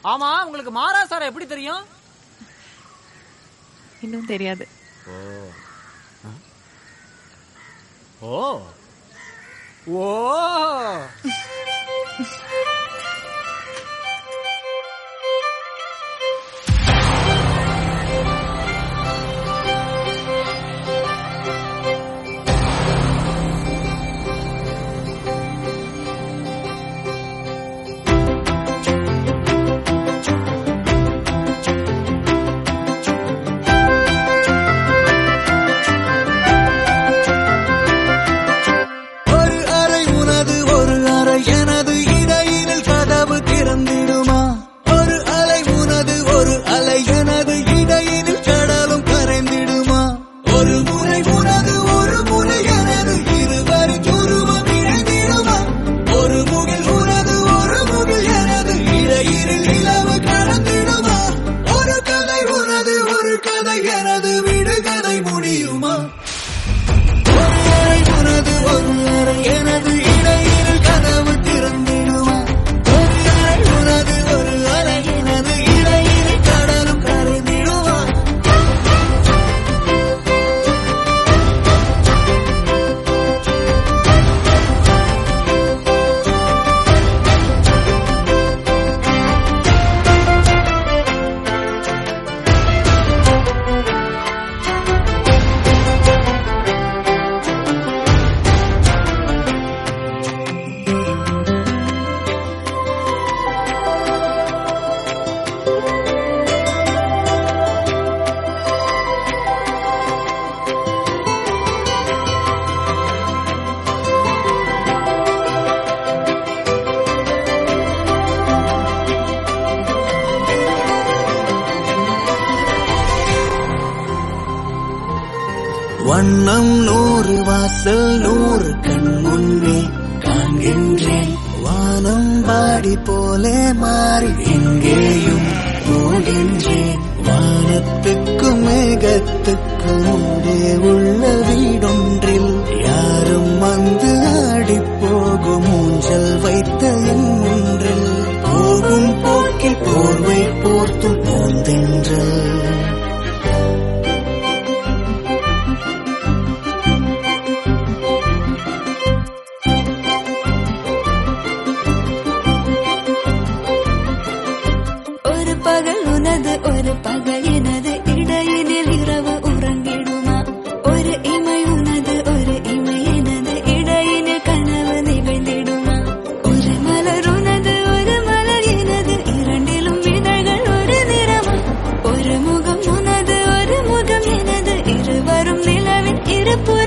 ஆமா உங்களுக்கு மாறா சார் எப்படி தெரியும் இன்னும் தெரியாது ஓ ஓ ஒரு அறை உனது ஒரு அறை எனது இடையினில் கதவு திறந்திடுமா ஒரு அலை உனது ஒரு அலை எனது இடையினில் கடலும் கரைந்திடுமா ஒரு முறை உனது ஒரு முறை எனது இருவரின் உருவம் இணைந்திடுமா ஒரு முகில் உனது ஒரு முகில் எனது இடையினில் நிலவு கடந்திடுமா ஒரு கதை உனது ஒரு கதை எனது விடுகதை முடியுமா ஒரு அறை உனது ஒரு அறை எனது இடையினில் கதவு திறந்திடுமா ஒரு அறை உனது ஒரு அறை எனது இடையினில் கடலும் கரைந்திடுமா வண்ணம் நூறு வாசல் நூறு கண் முன்னே காண்கின்றேன் வானம் பாடி போலே மாறி எங்கேயும் போகின்றேன் வானத்துக்கும் மேகத்துக்கும் உள்ளே உள்ள வீடொன்றில் யாரும் வந்து ஆடி போகும் ஊஞ்சல் வைத்த என் ஒன்றில் போகும் போக்கில் போர்வை போர்த்து போந்தென்றல் ஒரு பகல் உனது ஒரு பகல் எனது இடையினில் இரவு உறங்கிடுமா ஒரு இமை உனது ஒரு இமை எனது இடையினில் கனவு நிகழ்ந்திடுமா ஒரு மலர் உனது ஒரு மலர் எனது இரண்டிலும் இதழ்கள் ஒரு நிறமா ஒரு முகம் உனது ஒரு முகம் எனது இருவரும் நிலவின் இருபுற